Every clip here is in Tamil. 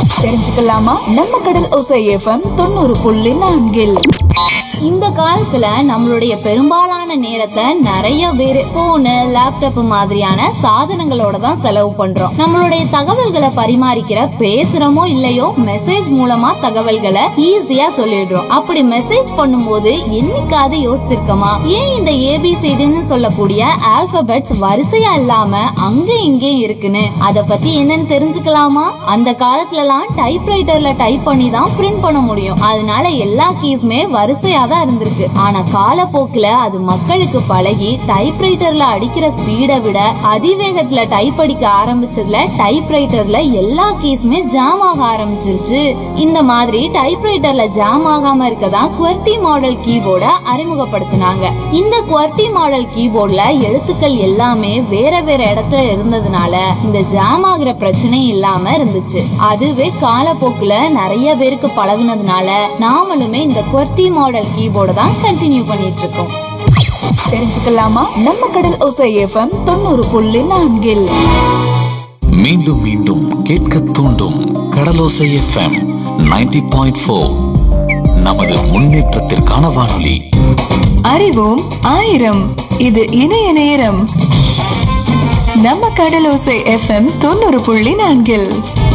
தெரிஞ்சுக்கலாமா நம்ம கடல் ஓசை எஃப்எம் தொண்ணூறு புள்ளி நான்கில் இந்த காலத்துல நம்மளுடைய பெரும்பாலான நேரத்தை நிறைய பேர் போனு லேப்டாப் மாதிரியான சாதனங்களோட தான் செலவு பண்றோம் நம்மளுடைய தகவல்களை பரிமாறிக்கிற பேசுறோமோ இல்லையோ மெசேஜ் மூலமா தகவல்களை ஈஸியா சொல்லிடுறோம் அப்படி மெசேஜ் பண்ணும்போது என்னைக்காவது யோசிச்சிருக்கோமா ஏன் இந்த ஏபிசிடின்னு சொல்லக்கூடிய ஆல்பபெட்ஸ் வரிசையா இல்லாம அங்க இங்கேயும் இருக்குன்னு அத பத்தி என்னன்னு தெரிஞ்சுக்கலாமா அந்த காலத்துலலாம் டைப்ரைட்டர்ல டைப் பண்ணி தான் பிரிண்ட் பண்ண முடியும் அதனால எல்லா கீஸுமே வரிசையா தான் இருந்திருக்கு ஆனா காலப்போக்குல அது மக்களுக்கு பழகி டைப்ரைட்டர்ல அடிக்கிற ஸ்பீடை விட அதிவேகத்துல டைப் அடிக்க ஆரம்பிச்சதுல டைப்ரைட்டர்ல எல்லா கீஸுமே ஜாம் ஆக ஆரம்பிச்சிருச்சு இந்த மாதிரி டைப்ரைட்டர்ல ஜாம் ஆகாம இருக்கதான் QWERTY மாடல் கீபோர்ட அறிமுகப்படுத்தினாங்க இந்த QWERTY மாடல் கீபோர்ட்ல எழுத்துக்கள் எல்லாமே வேற வேற இடத்துல இருந்ததுனால இந்த ஜாம் ஆகுற பிரச்சனை இல்லாம இருந்துச்சு அதுவே காலப்போக்குல நிறைய பேருக்கு பழகுனதுனால நாமளுமே இந்த QWERTY மாடல் கீபோர்டை தான் கண்டினியூ பண்ணிட்டு இருக்கோம் தெரிஞ்சுக்கலாமா நம்ம கடல் ஓசை எஃப்எம் தொண்ணூறு புள்ளி நான்கில் மீண்டும் மீண்டும் கேட்க தூண்டும் கடலோசை எஃப்எம் 90.4 பாயிண்ட் ஃபோர் நமது முன்னேற்றத்திற்கான வானொலி அறிவோம் ஆயிரம் இது இணைய நேரம் நம்ம கடலோசை எஃப்எம் தொண்ணூறு புள்ளி நான்கில்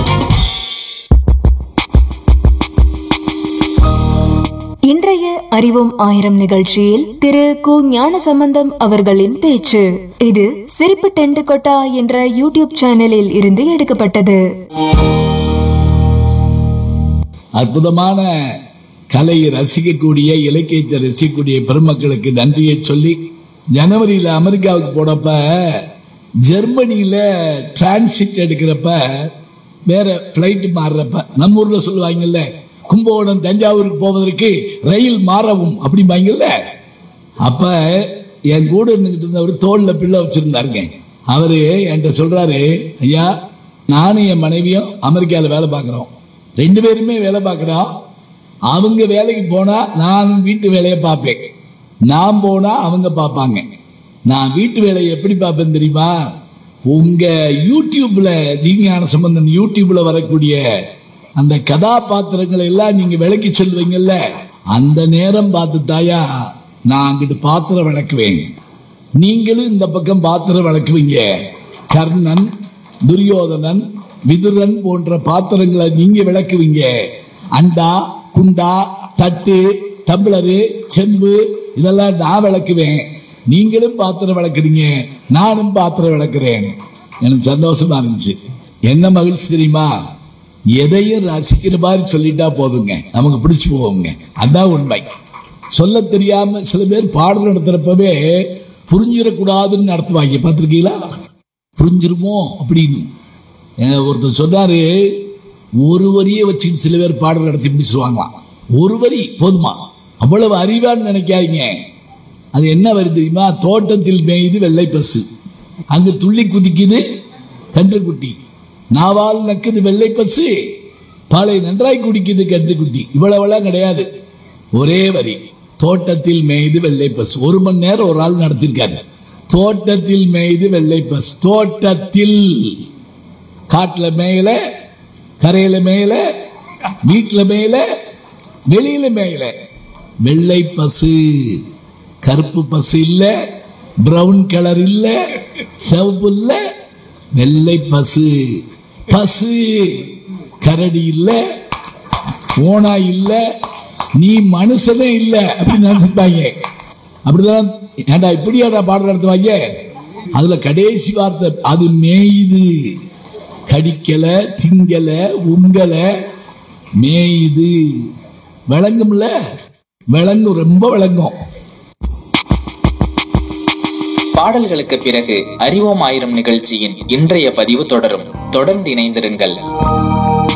இன்றைய அறிவோம் ஆயிரம் நிகழ்ச்சியில் திரு கு ஞானசம்பந்தம் அவர்களின் பேச்சு இது சிரிப்பு டென்ட் கொட்டா என்ற யூடியூப் சேனலில் இருந்து எடுக்கப்பட்டது அற்புதமான கலையை ரசிக்கக்கூடிய இலக்கியத்தை ரசிக்கக்கூடிய பெருமக்களுக்கு நன்றியை சொல்லி ஜனவரியில அமெரிக்காவுக்கு போனப்ப ஜெர்மனியில டிரான்சிட் எடுக்கிறப்ப வேற பிளைட் மாறுறப்ப நம்ம ஊர்ல சொல்லுவாங்கல்ல கும்பகோணம் தஞ்சாவூருக்கு போவதற்கு ரயில் மாறவும் அப்படிம்பாங்கல்ல அப்ப என் கூட இருந்துகிட்டு இருந்தவர் தோல்ல பிள்ளை வச்சிருந்தாருங்க அவரு என்கிட்ட சொல்றாரு ஐயா நானும் என் மனைவியும் அமெரிக்கால வேலை பார்க்கிறோம் ரெண்டு பேருமே வேலை பார்க்கிறோம் அவங்க வேலைக்கு போனா நான் வீட்டு வேலையை பார்ப்பேன் நான் போனா அவங்க பார்ப்பாங்க நான் வீட்டு வேலையை எப்படி பார்ப்பேன் தெரியுமா உங்க யூடியூப்ல ஜீஞான சம்பந்தன் யூடியூப்ல வரக்கூடிய அந்த கதாபாத்திரங்களை எல்லாம் நீங்க விளக்கி சொல்லுவீங்கல்ல அந்த நேரம் பார்த்து தாயா நான் அங்கிட்டு பாத்திரம் விளக்குவேன் நீங்களும் இந்த பக்கம் பாத்திரம் விளக்குவீங்க கர்ணன் துரியோதனன் விதுரன் போன்ற பாத்திரங்களை நீங்க விளக்குவீங்க அண்டா குண்டா தட்டு டம்ளரு செம்பு இதெல்லாம் நான் விளக்குவேன் நீங்களும் பாத்திரம் விளக்குறீங்க நானும் பாத்திரம் விளக்குறேன் எனக்கு சந்தோஷமா இருந்துச்சு என்ன மகிழ்ச்சி தெரியுமா எதையும் ரசிக்கிற மாதிரி சொல்லிட்டா போதுங்க நமக்கு பிடிச்சு போவோங்க அதான் உண்மை சொல்ல தெரியாம சில பேர் பாடல் நடத்துறப்பவே புரிஞ்சிடக்கூடாதுன்னு நடத்துவாங்க பார்த்துருக்கீங்களா புரிஞ்சிருமோ அப்படின்னு எங்க ஒருத்தர் சொன்னாரு ஒரு வரியை வச்சுக்கிட்டு சில பேர் பாடல் நடத்தி முடிச்சுவாங்களாம் ஒரு வரி போதுமா அவ்வளவு அறிவான்னு நினைக்காதீங்க அது என்ன வரி தெரியுமா தோட்டத்தில் மேய்து வெள்ளை பசு அங்கு துள்ளி குதிக்குது கன்றுக்குட்டி நாவால் நக்குது வெள்ளை பசு பாலை நன்றாய் குடிக்குது கன்றுக்குட்டி இவ்வளவெல்லாம் கிடையாது ஒரே வரி தோட்டத்தில் மேய்து வெள்ளை பசு ஒரு மணி நேரம் ஒரு ஆள் நடத்திருக்காரு தோட்டத்தில் மேய்து வெள்ளை பசு தோட்டத்தில் காட்டுல மேயல கரையில மேயல வீட்டுல மேயல வெளியில மேயல வெள்ளை பசு கருப்பு பசு இல்ல பிரவுன் கலர் இல்ல சிவப்பு இல்ல வெள்ளை பசு பசு கரடி இல்ல ஓனா இல்ல நீ மனுஷனே இல்ல அப்படின்னு நினைச்சிருப்பாங்க அப்படிதான் ஏண்டா இப்படியாடா பாடல் நடத்துவாங்க அதுல கடைசி வார்த்தை அது மேயுது கடிக்கல திங்கல உங்கல மேயுது விளங்கும்ல விளங்கும் ரொம்ப விளங்கும் பாடல்களுக்கு பிறகு அறிவோம் ஆயிரம் நிகழ்ச்சியின் இன்றைய பதிவு தொடரும் தொடர்ந்து இணைந்திருங்கள்